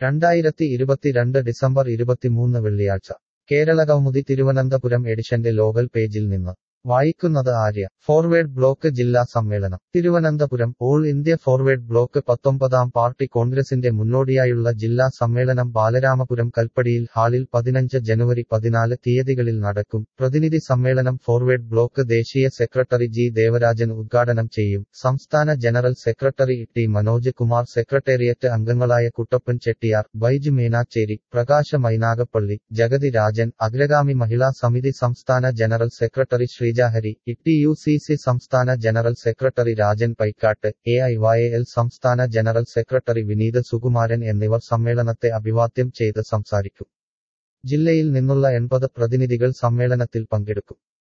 രണ്ടായിരത്തി ഇരുപത്തിരണ്ട് ഡിസംബർ ഇരുപത്തിമൂന്ന് വെള്ളിയാഴ്ച കേരളകൗമുദി തിരുവനന്തപുരം എഡിഷന്റെ ലോകൽ പേജിൽ നിന്ന് വായിക്കുന്നത് ആര്യ ഫോർവേഡ് ബ്ലോക്ക് ജില്ലാ സമ്മേളനം Thiruvananthapuram all India forward bloc പത്തൊമ്പതാം പാർട്ടി കോൺഗ്രസിന്റെ മുന്നോടിയായുള്ള ജില്ലാ സമ്മേളനം ബാലരാമപുരം കൽപ്പടിയിൽ ഹാളിൽ പതിനഞ്ച് ജനുവരി പതിനാല് തീയതികളിൽ നടക്കും പ്രതിനിധി സമ്മേളനം ഫോർവേഡ് ബ്ലോക്ക് ദേശീയ സെക്രട്ടറി ജി ദേവരാജൻ ഉദ്ഘാടനം ചെയ്യും സംസ്ഥാന general secretary T Manoj Kumar secretariat അംഗങ്ങളായ കുട്ടപ്പൻ ചെട്ടിയാർ ബൈജ് മീനാച്ചേരി പ്രകാശ മൈനാഗപ്പള്ളി ജഗതി രാജൻ അഗ്രഗാമി മഹിളാ സമിതി സംസ്ഥാന general secretary Sreejahari Itty U C C സംസ്ഥാന general secretary Rajan Paikkattu A I Y L സംസ്ഥാന ജനറൽ സെക്രട്ടറി വിനീത് സുകുമാരൻ എന്നിവർ സമ്മേളനത്തെ അഭിവാദ്യം ചെയ്ത് സംസാരിക്കും ജില്ലയിൽ നിന്നുള്ള എൺപത് പ്രതിനിധികൾ സമ്മേളനത്തിൽ പങ്കെടുക്കും